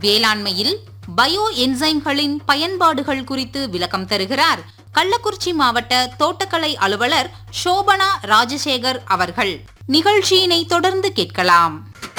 வேளாண்மையில் பயோ என்சைம்களின் பயன்பாடுகள் குறித்து விளக்கம் தருகிறார் கள்ளக்குறிச்சி மாவட்ட தோட்டக்கலை அலுவலர் சோபனா ராஜசேகர் அவர்கள் நிகழ்ச்சியினை தொடர்ந்து கேட்கலாம்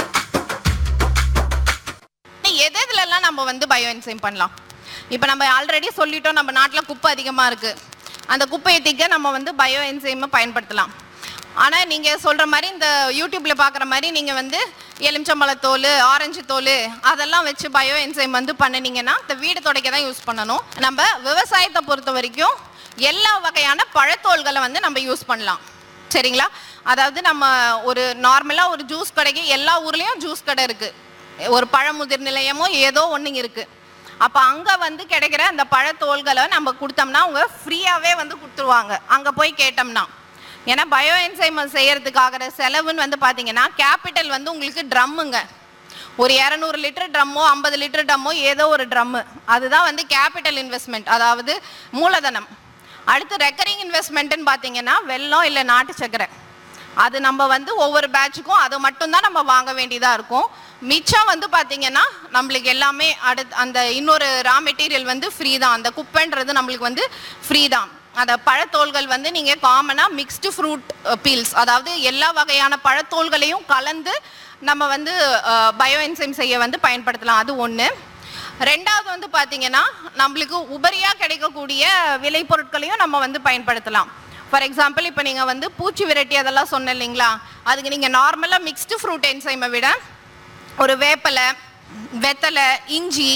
எது எதுலலாம் நம்ம வந்து பயோ என்சைம் பண்ணலாம் இப்போ நம்ம ஆல்ரெடி சொல்லிட்டோம் நம்ம நாட்டில் குப்பை அதிகமாக இருக்குது அந்த குப்பையை தீக்க நம்ம வந்து பயோ என்சைமை பயன்படுத்தலாம் ஆனால் நீங்கள் சொல்கிற மாதிரி இந்த யூடியூப்பில் பார்க்குற மாதிரி நீங்கள் வந்து எலுமிச்சம்பழத்தோல் ஆரஞ்சு தோல் அதெல்லாம் வச்சு பயோ என்சைம் வந்து பண்ணினீங்கன்னா இந்த வீடு துடைக்க தான் யூஸ் பண்ணணும் நம்ம விவசாயத்தை பொறுத்த வரைக்கும் எல்லா வகையான பழத்தோல்களை வந்து நம்ம யூஸ் பண்ணலாம் சரிங்களா அதாவது நம்ம ஒரு நார்மலாக ஒரு ஜூஸ் கடைக்கு எல்லா ஊர்லேயும் ஜூஸ் கடை இருக்குது ஒரு பழமுதிர் நிலையமோ ஏதோ ஒன்று இருக்குது அப்போ அங்கே வந்து கிடைக்கிற அந்த பழத்தோல்களை நம்ம கொடுத்தோம்னா அவங்க ஃப்ரீயாகவே வந்து கொடுத்துருவாங்க அங்கே போய் கேட்டோம்னா ஏன்னா பயோ என்சைம் செய்யறதுக்கு ஆகிற செலவுன்னு வந்து பார்த்தீங்கன்னா கேபிட்டல் வந்து உங்களுக்கு ட்ரம்முங்க ஒரு இரநூறு லிட்டர் ட்ரம்மோ ஐம்பது லிட்டர் ட்ரம்மோ ஏதோ ஒரு ட்ரம்மு அதுதான் வந்து கேபிட்டல் இன்வெஸ்ட்மெண்ட் அதாவது மூலதனம் அடுத்து ரெக்கரிங் இன்வெஸ்ட்மெண்ட்டுன்னு பார்த்தீங்கன்னா வெல்லம் இல்லை நாட்டு சக்கரை அது நம்ம வந்து ஒவ்வொரு பேட்சுக்கும் அது மட்டும்தான் நம்ம வாங்க வேண்டியதாக இருக்கும் மிச்சம் வந்து பார்த்தீங்கன்னா நம்மளுக்கு எல்லாமே அடுத்து அந்த இன்னொரு ரா மெட்டீரியல் வந்து ஃப்ரீ தான் அந்த குப்பைன்றது நம்மளுக்கு வந்து ஃப்ரீ தான் அந்த பழத்தோல்கள் வந்து நீங்கள் காமனாக மிக்ஸ்டு ஃப்ரூட் பீல்ஸ் அதாவது எல்லா வகையான பழத்தோல்களையும் கலந்து நம்ம வந்து பயோ என்சைம் செய்ய வந்து பயன்படுத்தலாம் அது ஒன்று ரெண்டாவது வந்து பார்த்தீங்கன்னா நம்மளுக்கு உபரியாக கிடைக்கக்கூடிய விளைபொருட்களையும் நம்ம வந்து பயன்படுத்தலாம் ஃபார் எக்ஸாம்பிள் இப்போ நீங்கள் வந்து பூச்சி விரட்டி அதெல்லாம் சொன்ன இல்லைங்களா அதுக்கு நீங்கள் நார்மலாக மிக்ஸ்டு ஃப்ரூட் என்சைமை விட ஒரு வேப்பலை வெத்தலை இஞ்சி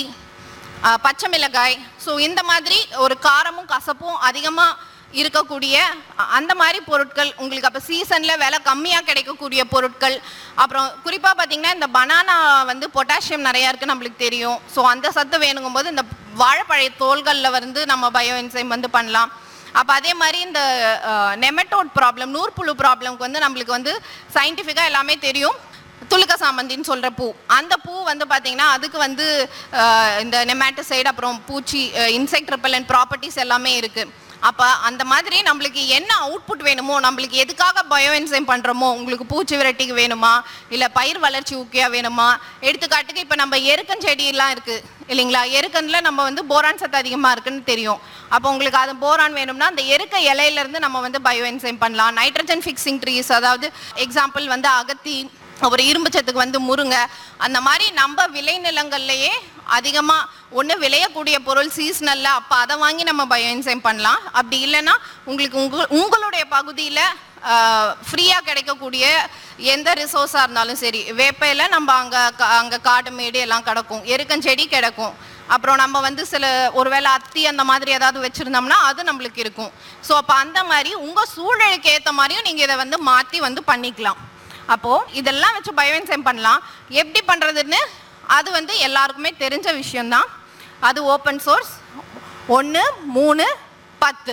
ஆ, பச்சை மிளகாய் ஸோ இந்த மாதிரி ஒரு காரமும் கசப்பும் அதிகமாக இருக்கக்கூடிய அ- அந்த மாதிரி பொருட்கள் உங்களுக்கு அப்போ சீசனில் விலை கம்மியாக கிடைக்கக்கூடிய பொருட்கள் அப்புறம் குறிப்பாக பார்த்தீங்கன்னா இந்த பனானா வந்து பொட்டாசியம் நிறையா இருக்குது நம்மளுக்கு தெரியும் ஸோ அந்த சத்து வேணுங்கும் போது இந்த வாழைப்பழைய தோள்களில் வந்து நம்ம பயோ என்சைம் வந்து பண்ணலாம் அப்போ அதே மாதிரி இந்த நெமட்டோட் ப்ராப்ளம் நூற்புழு ப்ராப்ளம்க்கு வந்து நம்மளுக்கு வந்து சயின்டிஃபிக்காக எல்லாமே தெரியும் துளுக்க சாமந்தின்னு சொல்கிற பூ அந்த பூ வந்து பார்த்தீங்கன்னா அதுக்கு வந்து அஹ், இந்த நெமாட்டசைடு அப்புறம் பூச்சி இன்செக்ட் ரிப்பலன் ப்ராப்பர்ட்டிஸ் எல்லாமே இருக்குது அப்போ அந்த மாதிரி நம்மளுக்கு என்ன அவுட்புட் வேணுமோ நம்மளுக்கு எதுக்காக பயோ என்சைம் பண்ணுறோமோ உங்களுக்கு பூச்சி விரட்டிக்கு வேணுமா இல்லை பயிர் வளர்ச்சி ஊக்கியாக வேணுமா எடுத்துக்காட்டுக்கு இப்போ நம்ம எருக்கஞ்செடியெல்லாம் இருக்குது இல்லைங்களா எருக்கனில் நம்ம வந்து போரான் சத்து அதிகமாக இருக்குன்னு தெரியும் அப்போ உங்களுக்கு அது போரான் வேணும்னா அந்த எருக்க இலையிலேருந்து நம்ம வந்து பயோ என்சைம் பண்ணலாம் நைட்ரஜன் ஃபிக்ஸிங் ட்ரீஸ் அதாவது எக்ஸாம்பிள் வந்து அகத்தி ஒரு இரும்பு சத்துக்கு வந்து முருங்கை அந்த மாதிரி நம்ம விளைநிலங்கள்லையே அதிகமாக ஒன்று விளையக்கூடிய பொருள் சீசனலில் அப்போ அதை வாங்கி நம்ம பயோ என்சைம் பண்ணலாம் அப்படி இல்லைன்னா உங்களுக்கு உங்க உங்களுடைய பகுதியில் ஃப்ரீயாக கிடைக்கக்கூடிய எந்த ரிசோர்ஸாக இருந்தாலும் சரி வேப்பையில் நம்ம அங்கே அங்கே காடு மேடு எல்லாம் கிடக்கும் எருக்கஞ்செடி கிடக்கும் அப்புறம் நம்ம வந்து சில ஒருவேளை அத்தி அந்த மாதிரி ஏதாவது வச்சுருந்தோம்னா அது நம்மளுக்கு இருக்கும் ஸோ அப்போ அந்த மாதிரி உங்கள் சூழலுக்கு ஏற்ற மாதிரியும் நீங்கள் இதை வந்து மாற்றி வந்து பண்ணிக்கலாம் அப்போது இதெல்லாம் வச்சு பயோஎன்சைம் பண்ணலாம் எப்படி பண்ணுறதுன்னு அது வந்து எல்லாருக்குமே தெரிஞ்ச விஷயம்தான் அது ஓப்பன் சோர்ஸ் ஒன்று மூணு பத்து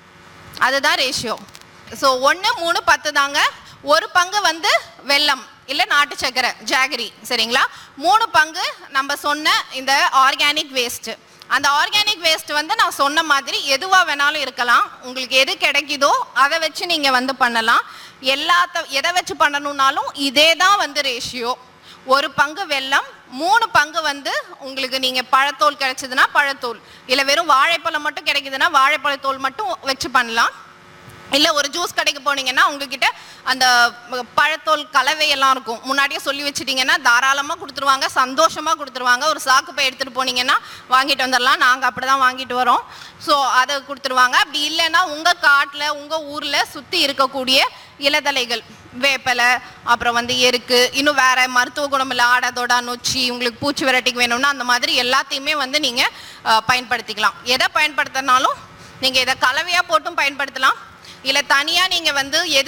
அதுதான் ரேஷியோ ஸோ ஒன்று மூணு பத்து தாங்க ஒரு பங்கு வந்து வெல்லம் இல்லை நாட்டு சக்கரை ஜாகரி சரிங்களா மூணு பங்கு நம்ம சொன்ன இந்த ஆர்கானிக் வேஸ்ட்டு அந்த ஆர்கானிக் வேஸ்ட் வந்து நான் சொன்ன மாதிரி எதுவாக வேணாலும் இருக்கலாம் உங்களுக்கு எது கிடைக்குதோ அதை வச்சு நீங்கள் வந்து பண்ணலாம் எல்லாத்த எதை வச்சு பண்ணணும்னாலும் இதே தான் வந்து ரேஷியோ ஒரு பங்கு வெல்லம் மூணு பங்கு வந்து உங்களுக்கு நீங்கள் பழத்தோல் கிடைச்சதுன்னா பழத்தோல் இல்லை வெறும் வாழைப்பழம் மட்டும் கிடைக்குதுன்னா வாழைப்பழத்தோல் மட்டும் வச்சு பண்ணலாம் இல்லை ஒரு ஜூஸ் கடைக்கு போனீங்கன்னா உங்ககிட்ட அந்த பழத்தோல் கலவையெல்லாம் இருக்கும் முன்னாடியே சொல்லி வச்சிட்டிங்கன்னா தாராளமாக கொடுத்துருவாங்க சந்தோஷமாக கொடுத்துருவாங்க ஒரு சாக்கு பை எடுத்துகிட்டு போனீங்கன்னா வாங்கிட்டு வந்துடலாம் நாங்கள் அப்படி தான் வாங்கிட்டு வரோம் ஸோ அதை கொடுத்துருவாங்க அப்படி இல்லைன்னா உங்கள் காட்டில் உங்கள் ஊரில் சுற்றி இருக்கக்கூடிய இலதலைகள் வேப்பலை அப்புறம் வந்து எருக்கு இன்னும் வேற மருத்துவ குணம் இல்லை ஆடாதோடா நொச்சி உங்களுக்கு பூச்சி விரட்டிக்கு வேணும்னா அந்த மாதிரி எல்லாத்தையுமே வந்து நீங்கள் பயன்படுத்திக்கலாம் எதை பயன்படுத்தினாலும் நீங்கள் இதை கலவையாக போட்டும் பயன்படுத்தலாம் இல்லை தனியாக நீங்கள் வந்து எது